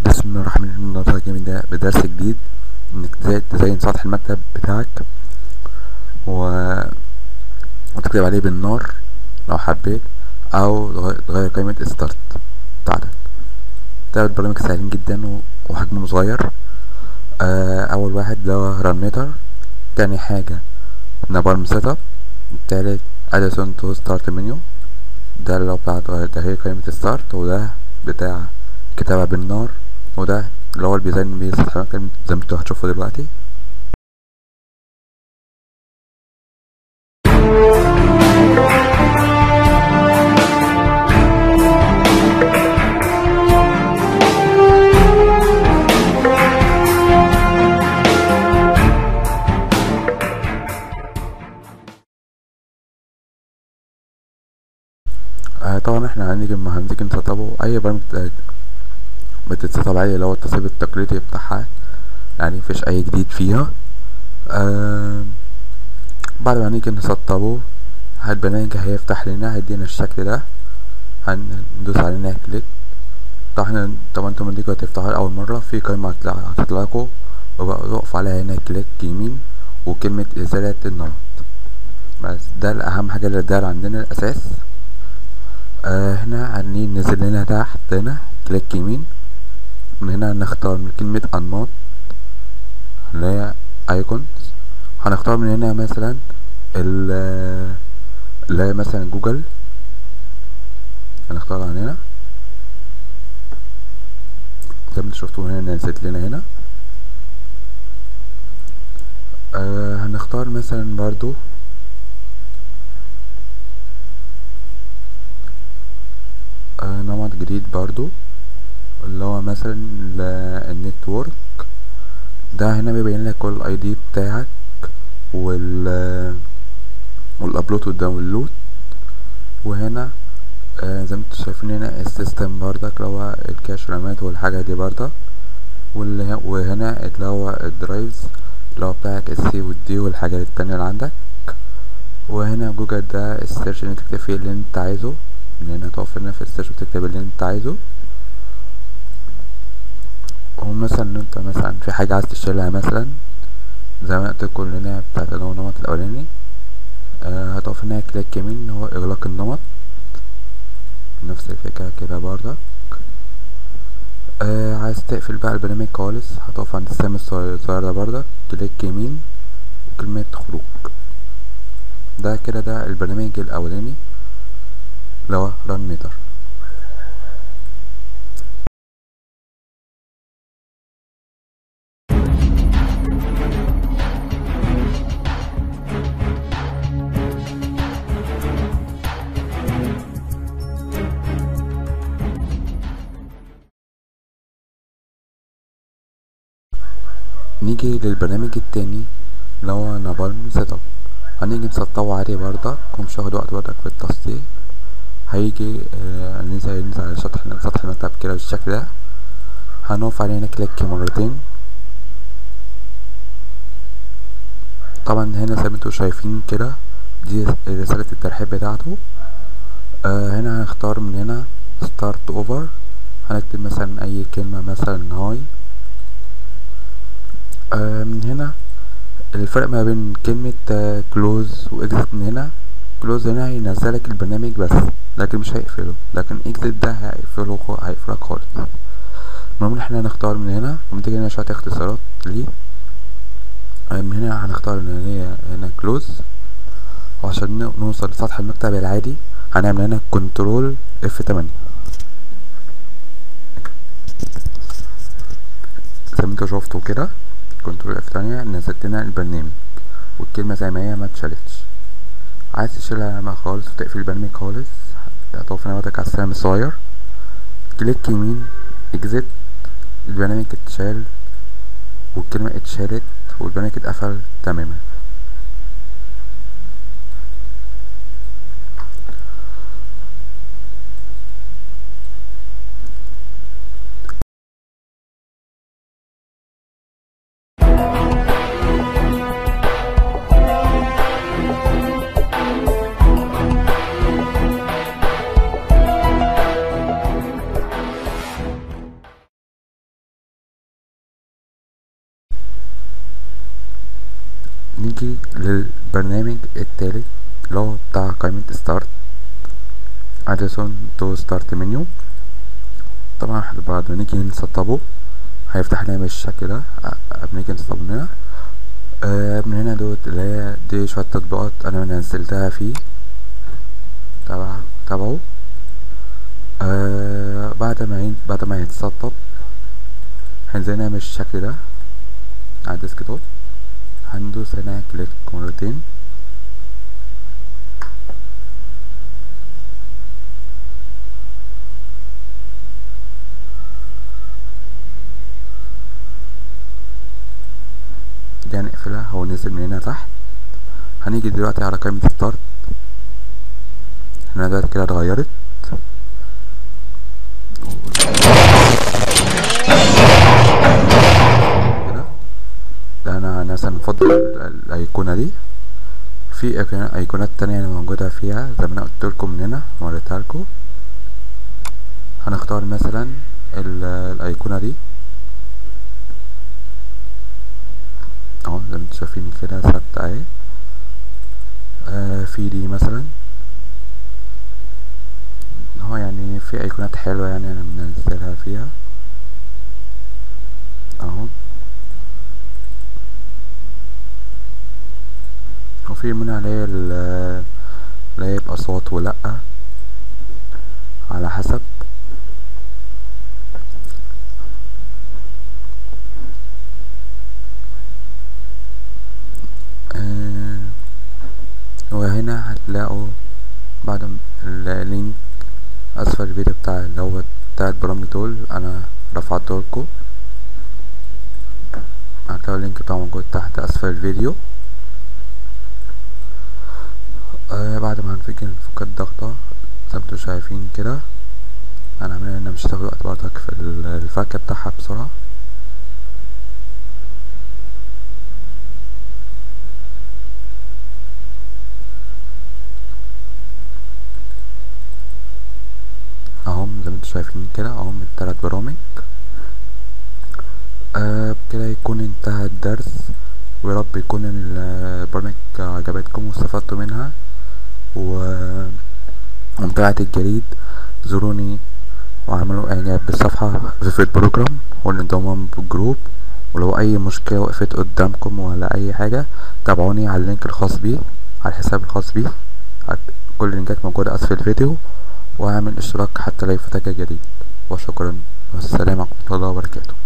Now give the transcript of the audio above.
بسم الله الرحمن الرحيم النهارده جاي ده بدرس جديد انك ازاي تزين سطح المكتب بتاعك و وتكتب عليه بالنار لو حبيت او تغير- تغير قيمة ستارت بتاعتك تلات برامج سهلين جدا و- وحجمهم صغير آه اول واحد اللي هو ران ميتر تاني حاجة نابالم سيت اب التالت اديسون تو ستارت منيو ده اللي هو بتاع تغيير قيمة ستارت وده بتاع كتابة بالنار وده اللي هو اللي بيزين بيه سطح المكتب زي ما انتوا هتشوفوا دلوقتي آه طبعا احنا هنيجي لما هنيجي نسطبه اي برامج بت- بتتسطب عادي اللي هو التسطيب التقليدي بتاعها يعني مفيش اي جديد فيها آه بعد ما نيجي نسطبه البرنامج هيفتح لنا هيدينا الشكل ده هندوس علينا كليك طبعا احنا طبعا انتوا لما تيجوا تفتحوها لأول مرة في قائمة هتطلع هتطلعلكوا وبقى تقف عليها هنا كليك يمين وكلمة إزالة النمط بس ده الأهم حاجة اللي دار عندنا الأساس آه هنا هنيجي ننزل لنا تحت هنا كليك يمين من هنا نختار من كلمة أنماط اللي هي ايكونز هنختار من هنا مثلا ال اللي هي مثلا جوجل هنختارها من هنا زي ما انتوا شفتوا من هنا نزلت لنا هنا آه هنختار مثلا برضو آه نمط جديد برضو اللي هو مثلا ال- النتورك ده هنا بيبين لك كل الاي دي بتاعك وال والابلود والداونلود وهنا آه زي ما انتوا شايفين هنا السيستم بردك اللي هو الكاش رامات والحاجة دي بردك واللي ه- وهنا اللي هو الدرايفز اللي هو بتاعك السي والدي والحاجات التانية اللي عندك وهنا جوجل ده السيرش اللي تكتب فيه اللي انت عايزه من هنا تقف هنا في السيرش وتكتب اللي انت عايزه ومثلا انت مثلا في حاجة عايز تشيلها مثلا زي ما قلت كلنا بتاعت اللي هو النمط الأولاني آه هتقف هنا كليك يمين هو إغلاق النمط نفس الفكرة كده برضك آه عايز تقفل بقى البرنامج خالص هتقف عند السهم الصغير الصغير ده برضك كليك يمين وكلمة خروج ده كده ده البرنامج الأولاني اللي هو ران ميتر نيجي للبرنامج التاني اللي هو نابالم سيت اب هنيجي نسطبه عادي برضك ومش هياخد وقت برضك في التسطيب هيجي آه ننزل ننزل على سطح سطح المكتب كده بالشكل ده هنقف عليه هنا كليك مرتين طبعا هنا زي ما انتوا شايفين كده دي رسالة الترحيب بتاعته آه هنا هنختار من هنا ستارت اوفر هنكتب مثلا اي كلمة مثلا هاي آه من هنا الفرق ما بين كلمة كلوز واكزit من هنا كلوز هنا هينزلك البرنامج بس لكن مش هيقفله لكن اكزit ده هيقفله خ- هيقفلك خالص المهم ان احنا هنختار من هنا لما تيجي هنا شوية اختصارات ليه آه من هنا هنختار ان هي هنا كلوز وعشان ن- نوصل لسطح المكتب العادي هنعمل هنا كنترول اف 8 زي ما انتوا شفتوا كده كنترول اف 8 نزلت لنا البرنامج والكلمة زي ما هي ما اتشالتش عايز تشيلها ما خالص وتقفل البرنامج خالص هتقف هنا وتك على السهم الصغير كليك يمين اكزit البرنامج اتشال والكلمة اتشالت والبرنامج اتقفل تماما هنيجي للبرنامج التالت اللي هو بتاع قائمة ستارت اديسون تو ستارت منيو طبعا احنا بعد ما نيجي نسطبه هيفتح لنا بالشكل ده بنيجي نسطبه من هنا آه من هنا دوت اللي هي دي شوية تطبيقات انا نزلتها فيه تبع تبعه آه بعد ما ين... بعد ما يتسطب هنزل نعمل الشكل ده على الديسكتوب هندوس هنا كليك مرتين دي هنقفلها هو نزل من هنا تحت هنيجي دلوقتي على قائمة ستارت هنا دلوقتي كده اتغيرت كده ده انا مثلا بفضل الايقونة دي في ايقونات تانية موجودة فيها زي ما انا قلت لكم من هنا وريتها لكم هنختار مثلا الايقونة دي اهو زي ما انتم شايفين كده ثابتة اهي آه في دي مثلا هو يعني في ايقونات حلوة يعني انا منزلها فيها اهو وفي منها اللي هي اللي هي بأصوات ولأ على حسب آه وهنا هتلاقوا بعد اللينك اسفل الفيديو بتاع اللي هو بتاع البرامج دول انا رفعته لكم هتلاقوا اللينك بتاعه موجود تحت اسفل الفيديو آه بعد ما هنفك نفك الضغطة زي ما انتوا شايفين كده هنعمل هنا مش هتاخد وقت برضك في الفك بتاعها بسرعة اهم زي ما انتوا شايفين كده اهم التلات برامج آه بكده يكون انتهى الدرس ويا رب يكون البرامج عجبتكم واستفدتوا منها ومتابعة الجديد زوروني واعملوا اعجاب بالصفحة في البروجرام والانضمام بالجروب ولو اي مشكلة وقفت قدامكم ولا اي حاجة تابعوني على اللينك الخاص بي على الحساب الخاص بي كل اللينكات موجودة اسفل الفيديو واعمل اشتراك حتى لا يفوتك جديد وشكرا والسلام عليكم ورحمة الله وبركاته